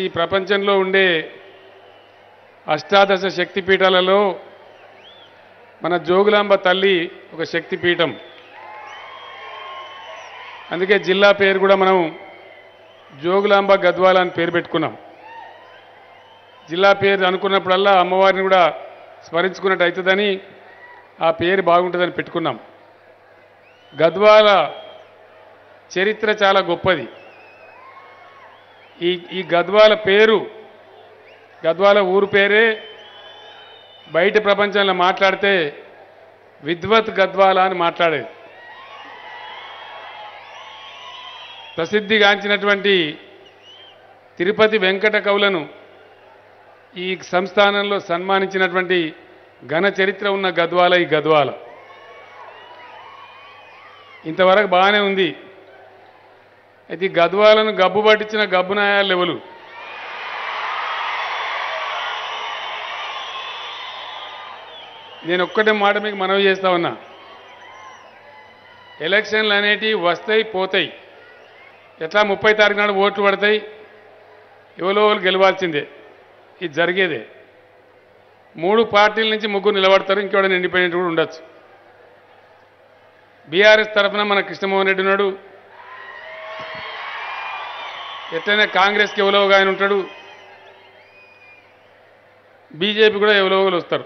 ఈ ప్రపంచంలో ఉండే అష్టాదశ శక్తిపీఠాలలో మన జోగులాంబ తల్లి ఒక శక్తిపీఠం అందుకే జిల్లా పేరు కూడా మనం జోగులాంబ గద్వాల అని పేరు పెట్టుకున్నాం జిల్లా పేరు అనుకున్నప్పుడల్లా అమ్మవారిని కూడా స్మరించుకున్నట్టు అవుతుందని ఆ పేరు బాగుంటుందని పెట్టుకున్నాం గద్వాల చరిత్ర చాలా గొప్పది ఈ ఈ గద్వాల పేరు గద్వాల ఊరు పేరే బయట ప్రపంచంలో మాట్లాడితే విద్వత్ గద్వాల అని మాట్లాడేది ప్రసిద్ధిగాంచినటువంటి తిరుపతి వెంకట కవులను ఈ సంస్థానంలో సన్మానించినటువంటి ఘన చరిత్ర ఉన్న గద్వాల ఈ గద్వాల ఇంతవరకు బాగానే ఉంది అయితే ఈ గద్వాలను గబ్బు పట్టించిన గబ్బు నాయాలు ఎవరు నేను ఒక్కటే మాట మీకు మనవి చేస్తా ఉన్నా ఎలక్షన్లు అనేటివి వస్తాయి పోతాయి ఎట్లా ముప్పై తారీఖు నాడు ఓట్లు పడతాయి ఎవరో వాళ్ళు గెలవాల్సిందే ఇది జరిగేదే మూడు పార్టీల నుంచి ముగ్గురు నిలబడతారు ఇంకెవడైనా ఇండిపెండెంట్ కూడా ఉండొచ్చు బీఆర్ఎస్ తరఫున మన కృష్ణమోహన్ రెడ్డి ఉన్నాడు ఎట్లయినా కాంగ్రెస్కి ఎవరోగా ఆయన ఉంటాడు బీజేపీ కూడా ఎవరో ఒకరు వస్తారు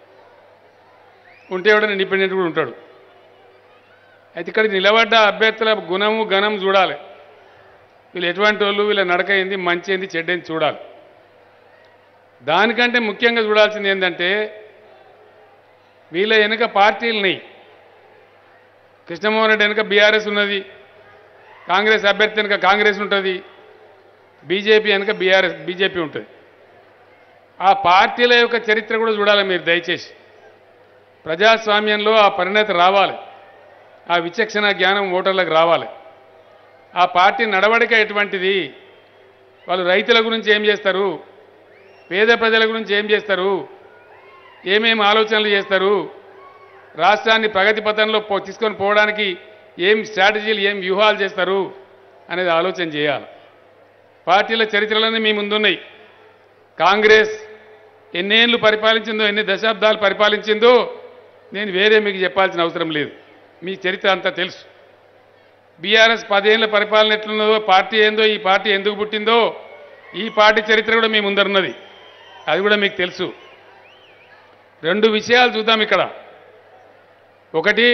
ఉంటే ఎవడైనా ఇండిపెండెంట్ కూడా ఉంటాడు అయితే ఇక్కడ నిలబడ్డ అభ్యర్థుల గుణము గణం చూడాలి వీళ్ళు ఎటువంటి వాళ్ళు వీళ్ళ నడక ఏంది మంచి ఏంది చెడ్డ ఏంది చూడాలి దానికంటే ముఖ్యంగా చూడాల్సింది ఏంటంటే వీళ్ళ వెనుక పార్టీలున్నాయి కృష్ణమోహన్ రెడ్డి వెనుక బీఆర్ఎస్ ఉన్నది కాంగ్రెస్ అభ్యర్థి వెనుక కాంగ్రెస్ ఉంటుంది బీజేపీ వెనుక బీఆర్ఎస్ బీజేపీ ఉంటుంది ఆ పార్టీల యొక్క చరిత్ర కూడా చూడాలి మీరు దయచేసి ప్రజాస్వామ్యంలో ఆ పరిణతి రావాలి ఆ విచక్షణ జ్ఞానం ఓటర్లకు రావాలి ఆ పార్టీ నడవడిక ఎటువంటిది వాళ్ళు రైతుల గురించి ఏం చేస్తారు పేద ప్రజల గురించి ఏం చేస్తారు ఏమేమి ఆలోచనలు చేస్తారు రాష్ట్రాన్ని ప్రగతి పథంలో పో తీసుకొని పోవడానికి ఏం స్ట్రాటజీలు ఏం వ్యూహాలు చేస్తారు అనేది ఆలోచన చేయాలి పార్టీల చరిత్రలన్నీ మీ ముందున్నాయి కాంగ్రెస్ ఎన్నేళ్ళు పరిపాలించిందో ఎన్ని దశాబ్దాలు పరిపాలించిందో నేను వేరే మీకు చెప్పాల్సిన అవసరం లేదు మీ చరిత్ర అంతా తెలుసు బీఆర్ఎస్ పదేళ్ల పరిపాలన ఎట్లున్నదో పార్టీ ఏందో ఈ పార్టీ ఎందుకు పుట్టిందో ఈ పార్టీ చరిత్ర కూడా మీ ముందరున్నది అది కూడా మీకు తెలుసు రెండు విషయాలు చూద్దాం ఇక్కడ ఒకటి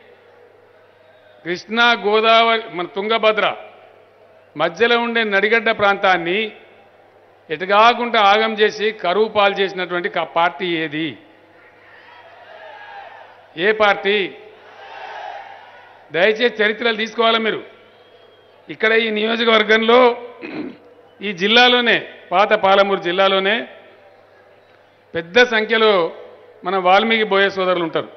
కృష్ణా గోదావరి మన తుంగభద్ర మధ్యలో ఉండే నడిగడ్డ ప్రాంతాన్ని ఎటుగాకుండా ఆగం చేసి కరువు పాలు చేసినటువంటి క- పార్టీ ఏది ఏ పార్టీ దయచేసి చరిత్రలు తీసుకోవాలి మీరు ఇక్కడ ఈ నియోజకవర్గంలో ఈ జిల్లాలోనే పాత పాలమూరు జిల్లాలోనే పెద్ద సంఖ్యలో మన వాల్మీకి బోయే సోదరులు ఉంటారు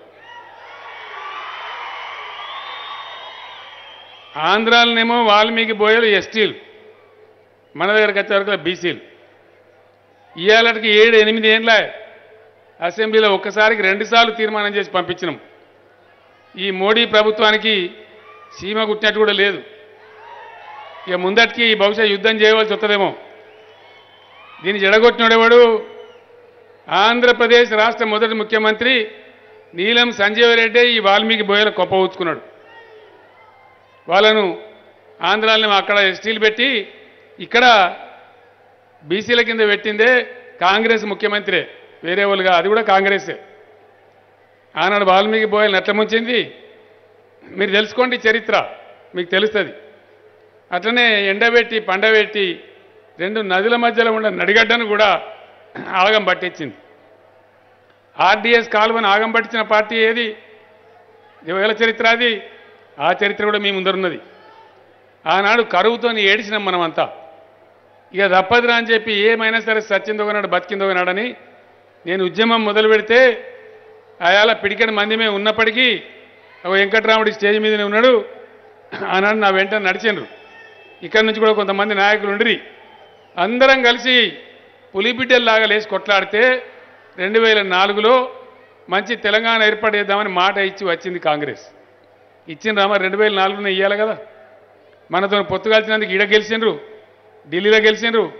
ఆంధ్రాలనేమో వాల్మీకి బోయలు ఎస్టీలు మన దగ్గరకు వచ్చే వరకు బీసీలు ఇవాళకి ఏడు ఎనిమిది ఏండ్ల అసెంబ్లీలో ఒక్కసారికి రెండుసార్లు తీర్మానం చేసి పంపించినాం ఈ మోడీ ప్రభుత్వానికి సీమ కుట్టినట్టు కూడా లేదు ఇక ముందటికి బహుశా యుద్ధం చేయవలసి వస్తుందేమో దీన్ని జడగొట్టినోడెవడు ఆంధ్రప్రదేశ్ రాష్ట్ర మొదటి ముఖ్యమంత్రి నీలం సంజీవ రెడ్డి ఈ వాల్మీకి బోయల కొప్ప ఊచుకున్నాడు వాళ్ళను ఆంధ్రాలను అక్కడ ఎస్టీలు పెట్టి ఇక్కడ బీసీల కింద పెట్టిందే కాంగ్రెస్ ముఖ్యమంత్రే వేరే వాళ్ళుగా అది కూడా కాంగ్రెసే ఆనాడు వాల్మీకి బోయలను ఎట్లా ముంచింది మీరు తెలుసుకోండి చరిత్ర మీకు తెలుస్తుంది అట్లనే ఎండబెట్టి పండబెట్టి రెండు నదుల మధ్యలో ఉన్న నడిగడ్డను కూడా ఆగం పట్టించింది ఆర్డీఎస్ కాలువను ఆగం పట్టించిన పార్టీ ఏది ఎవరి చరిత్ర అది ఆ చరిత్ర కూడా మీ ముందరున్నది ఆనాడు కరువుతో ఏడిచినాం మనమంతా ఇక తప్పదురా అని చెప్పి ఏమైనా సరే సచ్చిందోగనాడు బతికిందోగనాడని నేను ఉద్యమం మొదలు పెడితే అయాల పిడికని మందిమే ఉన్నప్పటికీ ఒక వెంకట్రాముడి స్టేజ్ మీదనే ఉన్నాడు ఆనాడు నా వెంట నడిచిండ్రు ఇక్కడి నుంచి కూడా కొంతమంది నాయకులు ఉండిరి అందరం కలిసి పులిబిడ్డల్లాగా లేచి కొట్లాడితే రెండు వేల నాలుగులో మంచి తెలంగాణ ఏర్పాటు చేద్దామని మాట ఇచ్చి వచ్చింది కాంగ్రెస్ ఇచ్చిన రామ రెండు వేల నాలుగులో ఇవ్వాలి కదా మనతో పొత్తు కలిసినందుకు ఈడ గెలిచిండ్రు ఢిల్లీలో గెలిచిండ్రు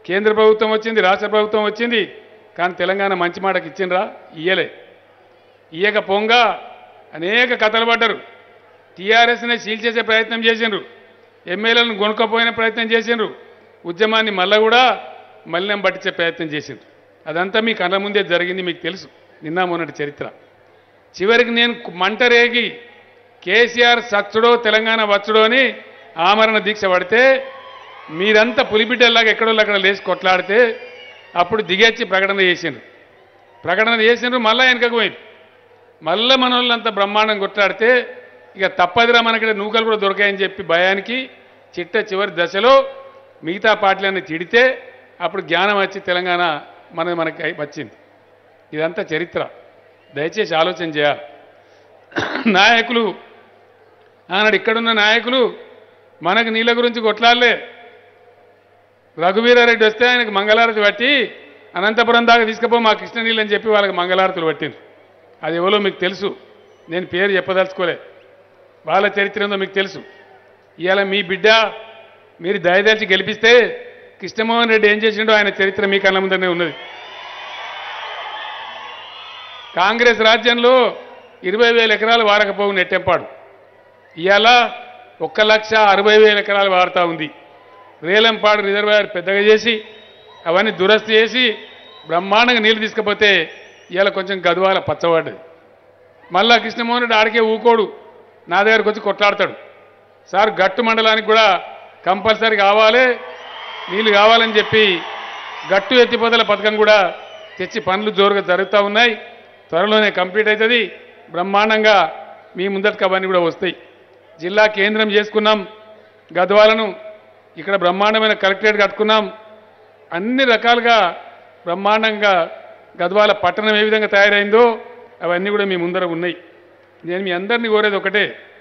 కేంద్ర ప్రభుత్వం వచ్చింది రాష్ట్ర ప్రభుత్వం వచ్చింది కానీ తెలంగాణ మంచి మాటకి ఇచ్చిండ్రా ఇయ్యలే ఇయ్యక పొంగ అనేక కథలు పడ్డరు టీఆర్ఎస్ని సీల్ చేసే ప్రయత్నం చేసిండ్రు ఎమ్మెల్యేలను కొనుక్కపోయిన ప్రయత్నం చేసిండ్రు ఉద్యమాన్ని మళ్ళా కూడా మలినం పట్టించే ప్రయత్నం చేసిండ్రు అదంతా మీ కళ్ళ ముందే జరిగింది మీకు తెలుసు నిన్న మొన్నటి చరిత్ర చివరికి నేను మంట రేగి కేసీఆర్ సచ్చుడో తెలంగాణ వచ్చుడో అని ఆమరణ దీక్ష పడితే మీరంతా పులిబిడ్డల్లాగా ఎక్కడో అక్కడ లేచి కొట్లాడితే అప్పుడు దిగొచ్చి ప్రకటన చేసిండ్రు ప్రకటన చేసిండ్రు మళ్ళా వెనకకు పోయింది మళ్ళా మన వాళ్ళంతా బ్రహ్మాండం కొట్లాడితే ఇక తప్పదురా మనకి నూకలు కూడా దొరికాయని చెప్పి భయానికి చిట్ట చివరి దశలో మిగతా పార్టీలన్నీ తిడితే అప్పుడు జ్ఞానం వచ్చి తెలంగాణ మన మనకి వచ్చింది ఇదంతా చరిత్ర దయచేసి ఆలోచన చేయాలి నాయకులు ఆనాడు ఇక్కడున్న నాయకులు మనకు నీళ్ళ గురించి కొట్లాడలే రఘువీరారెడ్డి వస్తే ఆయనకు మంగళారతి పట్టి అనంతపురం దాకా తీసుకుపో మా కృష్ణ నీళ్ళు అని చెప్పి వాళ్ళకి మంగళారతులు పట్టిండ్రు అది ఎవరో మీకు తెలుసు నేను పేరు చెప్పదలుచుకోలే వాళ్ళ చరిత్ర ఏందో మీకు తెలుసు ఇవాళ మీ బిడ్డ మీరు దయదలిచి గెలిపిస్తే కృష్ణమోహన్ రెడ్డి ఏం చేసిండో ఆయన చరిత్ర మీ కళ్ళ ముందరనే ఉన్నది కాంగ్రెస్ రాజ్యంలో ఇరవై వేల ఎకరాలు వారకపోవు నెట్టెంపాడు ఇవాళ ఒక్క లక్ష అరవై వేల ఎకరాలు వాడుతూ ఉంది రేలంపాడు రిజర్వాయర్ పెద్దగా చేసి అవన్నీ దురస్తి చేసి బ్రహ్మాండంగా నీళ్లు తీసుకపోతే ఇవాళ కొంచెం గదువాల పచ్చబడ్డది మళ్ళా కృష్ణమోహన్ రెడ్డి ఆడికే ఊకోడు నా దగ్గరకు వచ్చి కొట్లాడతాడు సార్ గట్టు మండలానికి కూడా కంపల్సరీ కావాలి నీళ్లు కావాలని చెప్పి గట్టు ఎత్తిపోతల పథకం కూడా తెచ్చి పనులు జోరుగా జరుగుతూ ఉన్నాయి త్వరలోనే కంప్లీట్ అవుతుంది బ్రహ్మాండంగా మీ ముందటికి అవన్నీ కూడా వస్తాయి జిల్లా కేంద్రం చేసుకున్నాం గద్వాలను ఇక్కడ బ్రహ్మాండమైన కలెక్టరేట్ కట్టుకున్నాం అన్ని రకాలుగా బ్రహ్మాండంగా గద్వాల పట్టణం ఏ విధంగా తయారైందో అవన్నీ కూడా మీ ముందర ఉన్నాయి నేను మీ అందరినీ కోరేది ఒకటే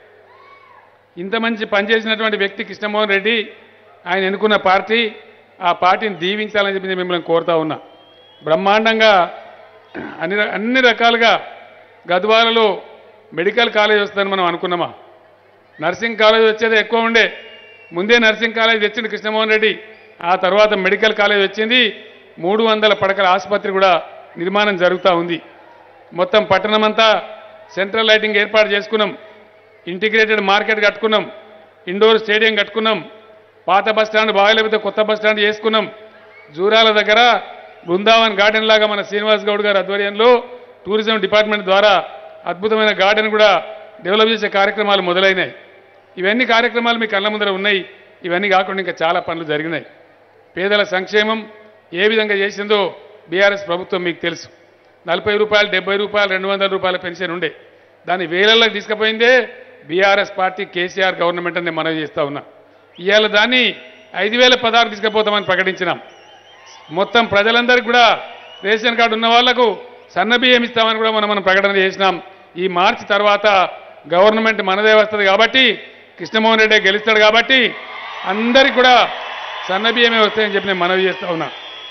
ఇంత మంచి పనిచేసినటువంటి వ్యక్తి కృష్ణమోహన్ రెడ్డి ఆయన ఎన్నుకున్న పార్టీ ఆ పార్టీని దీవించాలని చెప్పి నేను మిమ్మల్ని కోరుతా ఉన్నా బ్రహ్మాండంగా అన్ని ర- అన్ని రకాలుగా గద్వాలలో మెడికల్ కాలేజ్ వస్తుందని మనం అనుకున్నామా నర్సింగ్ కాలేజ్ వచ్చేది ఎక్కువ ఉండే ముందే నర్సింగ్ కాలేజ్ తెచ్చింది కృష్ణమోహన్ రెడ్డి ఆ తర్వాత మెడికల్ కాలేజ్ వచ్చింది మూడు వందల పడకల ఆసుపత్రి కూడా నిర్మాణం జరుగుతూ ఉంది మొత్తం పట్టణమంతా సెంట్రల్ లైటింగ్ ఏర్పాటు చేసుకున్నాం ఇంటిగ్రేటెడ్ మార్కెట్ కట్టుకున్నాం ఇండోర్ స్టేడియం కట్టుకున్నాం పాత బస్ స్టాండ్ బాగలేకపోతే కొత్త బస్ స్టాండ్ చేసుకున్నాం జూరాల దగ్గర బృందావన్ గార్డెన్ లాగా మన శ్రీనివాస్ గౌడ్ గారి ఆధ్వర్యంలో టూరిజం డిపార్ట్మెంట్ ద్వారా అద్భుతమైన గార్డెన్ కూడా డెవలప్ చేసే కార్యక్రమాలు మొదలైనాయి ఇవన్నీ కార్యక్రమాలు మీ కళ్ళ ముందర ఉన్నాయి ఇవన్నీ కాకుండా ఇంకా చాలా పనులు జరిగినాయి పేదల సంక్షేమం ఏ విధంగా చేసిందో బీఆర్ఎస్ ప్రభుత్వం మీకు తెలుసు నలభై రూపాయలు డెబ్బై రూపాయలు రెండు వందల రూపాయల పెన్షన్ ఉండే దాన్ని వేలల్లోకి తీసుకుపోయిందే బీఆర్ఎస్ పార్టీ కేసీఆర్ గవర్నమెంట్ అని నేను మనవి చేస్తా ఉన్నా ఇవాళ దాన్ని ఐదు వేల పదహారు తీసుకుపోతామని ప్రకటించినాం మొత్తం ప్రజలందరికీ కూడా రేషన్ కార్డు ఉన్న వాళ్లకు సన్న బియ్యం ఇస్తామని కూడా మనం మనం ప్రకటన చేసినాం ఈ మార్చి తర్వాత గవర్నమెంట్ మనదే వస్తుంది కాబట్టి కృష్ణమోహన్ రెడ్డి గెలుస్తాడు కాబట్టి అందరికి కూడా సన్న బియ్యమే వస్తాయని చెప్పి నేను మనవి చేస్తా ఉన్నా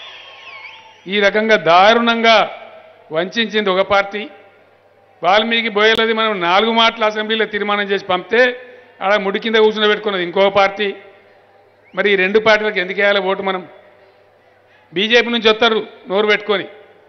ఈ రకంగా దారుణంగా వంచింది ఒక పార్టీ వాల్మీకి బోయలది మనం నాలుగు మాటలు అసెంబ్లీలో తీర్మానం చేసి పంపితే ఆడ ముడి కింద కూర్చుని పెట్టుకున్నది ఇంకో పార్టీ మరి ఈ రెండు పార్టీలకు ఎందుకు వేయాలి ఓటు మనం బీజేపీ నుంచి వస్తారు నోరు పెట్టుకొని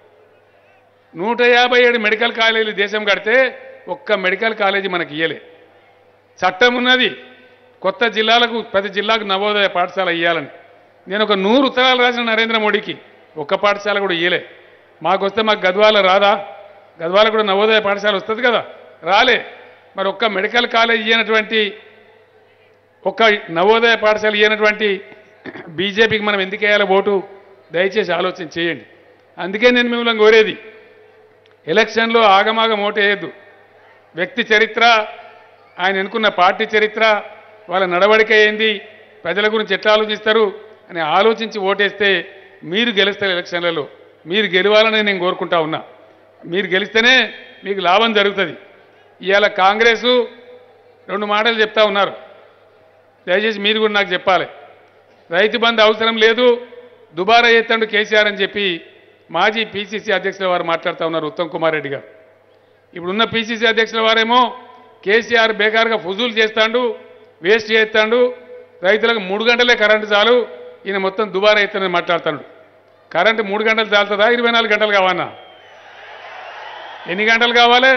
నూట యాభై ఏడు మెడికల్ కాలేజీలు దేశం కడితే ఒక్క మెడికల్ కాలేజీ మనకి ఇయ్యలే చట్టం ఉన్నది కొత్త జిల్లాలకు ప్రతి జిల్లాకు నవోదయ పాఠశాల ఇవ్వాలని నేను ఒక నూరు ఉత్తరాలు రాసిన నరేంద్ర మోడీకి ఒక్క పాఠశాల కూడా ఇయ్యలే మాకు వస్తే మాకు గద్వాల రాదా గద్వాల కూడా నవోదయ పాఠశాల వస్తుంది కదా రాలే మరి ఒక్క మెడికల్ కాలేజ్ ఇయ్యనటువంటి ఒక్క నవోదయ పాఠశాల ఇయ్యనటువంటి బీజేపీకి మనం ఎందుకు వేయాలి ఓటు దయచేసి ఆలోచన చేయండి అందుకే నేను మిమ్మల్ని కోరేది ఎలక్షన్లో ఆగమాగం ఓటు వేయద్దు వ్యక్తి చరిత్ర ఆయన ఎన్నుకున్న పార్టీ చరిత్ర వాళ్ళ నడవడిక ఏంది ప్రజల గురించి ఎట్లా ఆలోచిస్తారు అని ఆలోచించి ఓటేస్తే మీరు గెలుస్తారు ఎలక్షన్లలో మీరు గెలవాలని నేను కోరుకుంటా ఉన్నా మీరు గెలిస్తేనే మీకు లాభం జరుగుతుంది ఇవాళ కాంగ్రెసు రెండు మాటలు చెప్తా ఉన్నారు దయచేసి మీరు కూడా నాకు చెప్పాలి రైతు బంధు అవసరం లేదు దుబారా ఎత్తండు కేసీఆర్ అని చెప్పి మాజీ పీసీసీ అధ్యక్షుల వారు మాట్లాడుతూ ఉన్నారు ఉత్తమ్ కుమార్ రెడ్డి గారు ఇప్పుడున్న పీసీసీ అధ్యక్షుల వారేమో కేసీఆర్ బేకారుగా ఫుజూలు చేస్తాడు వేస్ట్ చేస్తాడు రైతులకు మూడు గంటలే కరెంటు చాలు ఈయన మొత్తం దుబారా అవుతుందని మాట్లాడుతాడు కరెంటు మూడు గంటలు చాలుతుందా ఇరవై నాలుగు గంటలు కావన్నా ఎన్ని గంటలు కావాలి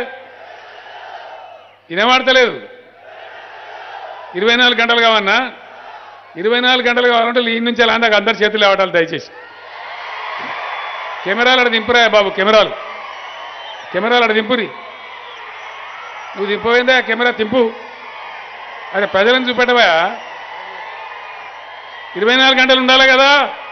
వినబడతలేదు ఇరవై నాలుగు గంటలు కావన్నా ఇరవై నాలుగు గంటలు కావాలంటే ఈ నుంచి అలా నాకు అందరి చేతులు ఇవ్వటాలు దయచేసి కెమెరాలు అక్కడ దింపురా బాబు కెమెరాలు కెమెరాలు అక్కడ దింపురి నువ్వు దింపపోయిందా కెమెరా తింపు అరే ప్రజలను చూపెట్టవా ఇరవై నాలుగు గంటలు ఉండాలి కదా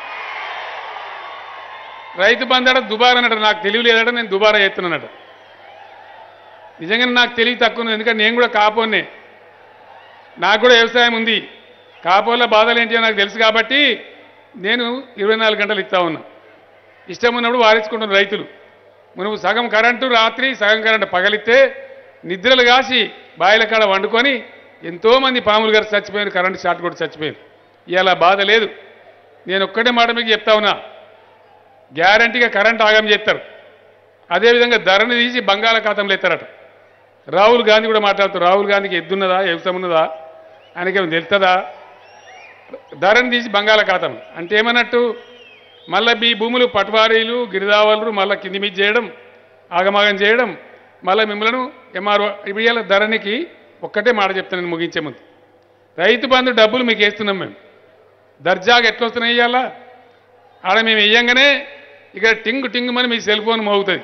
రైతు బంధాడ దుబారా అన్నట్టు నాకు తెలివి లేదట నేను దుబారా చేస్తున్నానట నిజంగానే నాకు తెలివి తక్కువ ఉంది ఎందుకంటే నేను కూడా కాపోనే నాకు కూడా వ్యవసాయం ఉంది కాపోల బాధలు ఏంటి నాకు తెలుసు కాబట్టి నేను ఇరవై నాలుగు గంటలు ఇస్తా ఉన్నా ఇష్టం ఉన్నప్పుడు వారించుకుంటున్న రైతులు నువ్వు సగం కరెంటు రాత్రి సగం కరెంటు పగలిస్తే నిద్రలు కాసి బాయిల కాడ వండుకొని ఎంతోమంది పాములు గారు చచ్చిపోయారు కరెంటు షార్ట్ కూడా చచ్చిపోయారు ఇవాళ బాధ లేదు నేను ఒక్కటే మాట మీకు చెప్తా ఉన్నా గ్యారంటీగా కరెంట్ ఆగం చేస్తారు అదేవిధంగా ధరని తీసి బంగాళాఖాతంలో ఎత్తారట రాహుల్ గాంధీ కూడా మాట్లాడుతారు రాహుల్ గాంధీకి ఎద్దున్నదా వ్యవసాయం ఉన్నదా ఆయనకేమో తెలుస్తుందా ధరని తీసి బంగాళాఖాతం అంటే ఏమన్నట్టు మళ్ళీ ఈ భూములు పట్వారీలు గిరిదావలు మళ్ళీ కింది మీద చేయడం ఆగమాగం చేయడం మళ్ళీ మిమ్మల్ని ఎంఆర్ఓ ఇవాళ ధరణికి ఒక్కటే మాట చెప్తాను నేను ముగించే ముందు రైతు బంధు డబ్బులు మీకు వేస్తున్నాం మేము దర్జాగా ఎట్లా వస్తున్నాయి ఇవాళ ఆడ మేము వేయంగానే ఇక్కడ టింగ్ టింగ్ అని మీ సెల్ ఫోన్ మోగుతుంది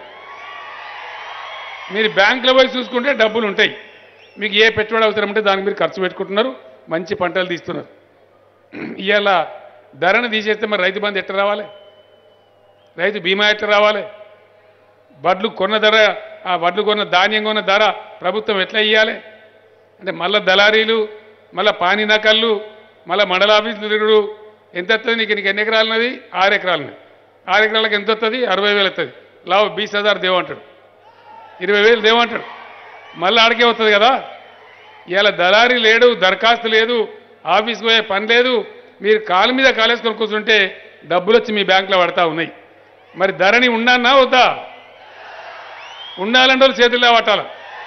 మీరు బ్యాంకులో పోయి చూసుకుంటే డబ్బులు ఉంటాయి మీకు ఏ పెట్టుబడి అవసరం ఉంటే దానికి మీరు ఖర్చు పెట్టుకుంటున్నారు మంచి పంటలు తీస్తున్నారు ఇవాళ ధరను తీసేస్తే మరి రైతు బంధు ఎట్లా రావాలి రైతు బీమా ఎట్లా రావాలి వడ్లు కొన్న ధర ఆ వడ్లు కొన్న ధాన్యం కొన్న ధర ప్రభుత్వం ఎట్లా ఇవ్వాలి అంటే మళ్ళా దళారీలు మళ్ళా పానీ నకళ్ళు మళ్ళా మండల ఆఫీసులు తిరుగుడు ఎంత వస్తుంది నీకు నీకు ఎన్ని ఎకరాలు ఉన్నది ఆరు ఎకరాలు ఆరు ఎకరాలకు ఎంత వస్తుంది అరవై వేలు వస్తుంది లావు బీస్ హజార్ దేవంటాడు ఇరవై వేలు దేవంటాడు మళ్ళీ ఆడికే వస్తుంది కదా ఇవాళ దళారీ లేడు దరఖాస్తు లేదు ఆఫీస్కి పోయే పని లేదు మీరు కాలు మీద కాలేసుకొని కూర్చుంటే డబ్బులు వచ్చి మీ బ్యాంకులో పడతా ఉన్నాయి మరి ధరని ఉండన్నా వద్దా ఉండాలంటే వాళ్ళు చేతుల్లో పట్టాలి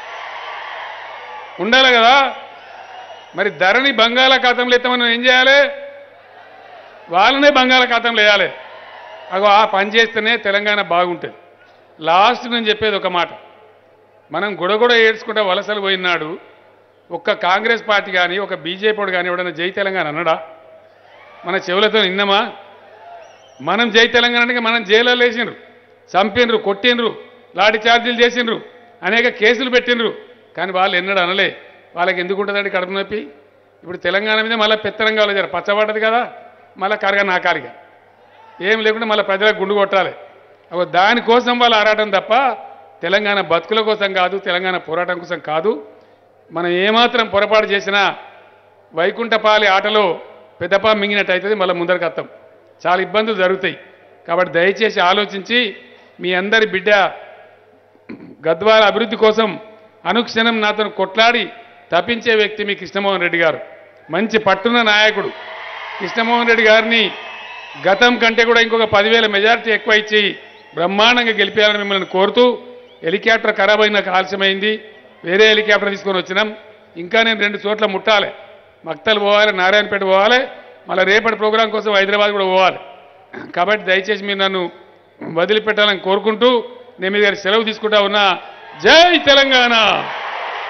ఉండాలి కదా మరి ధరని బంగాళాఖాతంలో ఎత్తమని ఏం చేయాలి వాళ్ళనే బంగాళాఖాతంలో వేయాలి అగో ఆ పని చేస్తేనే తెలంగాణ బాగుంటుంది లాస్ట్ నేను చెప్పేది ఒక మాట మనం గుడగుడ ఏడ్చుకుంటే వలసలు పోయినాడు ఒక్క కాంగ్రెస్ పార్టీ కానీ ఒక బీజేపీ కానీ ఎవడన్నా జై తెలంగాణ అన్నడా మన చెవులతో నిన్నమా మనం జై తెలంగాణ అంటే మనం జైల్లో వేసిండ్రు చంపిండ్రు కొట్టిండ్రు లాఠీ ఛార్జీలు చేసిండ్రు అనేక కేసులు పెట్టిండ్రు కానీ వాళ్ళు ఎన్నడూ అనలే వాళ్ళకి ఎందుకు ఉంటుందండి కడుపు నొప్పి ఇప్పుడు తెలంగాణ మీద మళ్ళీ పెత్తరంగా జర పచ్చబడ్డది కదా మళ్ళీ కరగ నాకాలిగా ఏం లేకుండా మళ్ళీ ప్రజలకు గుండు కొట్టాలి అగో దానికోసం వాళ్ళు ఆరాటం తప్ప తెలంగాణ బతుకుల కోసం కాదు తెలంగాణ పోరాటం కోసం కాదు మనం ఏమాత్రం పొరపాటు చేసినా వైకుంఠపాలి ఆటలో పెద్దపా మింగినట్టు అవుతుంది మళ్ళీ ముందరికి వస్తాం చాలా ఇబ్బందులు జరుగుతాయి కాబట్టి దయచేసి ఆలోచించి మీ అందరి బిడ్డ గద్వాల అభివృద్ధి కోసం అనుక్షణం నాతో కొట్లాడి తప్పించే వ్యక్తి మీ కృష్ణమోహన్ రెడ్డి గారు మంచి పట్టున్న నాయకుడు కృష్ణమోహన్ రెడ్డి గారిని గతం కంటే కూడా ఇంకొక పదివేల మెజారిటీ ఎక్కువ ఇచ్చి బ్రహ్మాండంగా గెలిపేయాలని మిమ్మల్ని కోరుతూ హెలికాప్టర్ ఖరాబ్ అయిన నాకు ఆలస్యమైంది వేరే హెలికాప్టర్ తీసుకొని వచ్చినాం ఇంకా నేను రెండు చోట్ల ముట్టాలి మక్తలు పోవాలి నారాయణపేట పోవాలి మళ్ళీ రేపటి ప్రోగ్రాం కోసం హైదరాబాద్ కూడా పోవాలి కాబట్టి దయచేసి మీరు నన్ను వదిలిపెట్టాలని కోరుకుంటూ నేను మీ దగ్గర సెలవు తీసుకుంటా ఉన్నా జై తెలంగాణ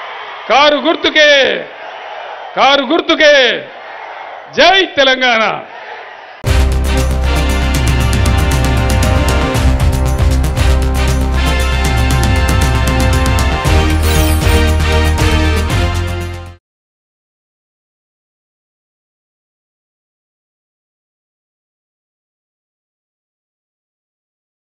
కారు గుర్తుకే కారు గుర్తుకే జై తెలంగాణ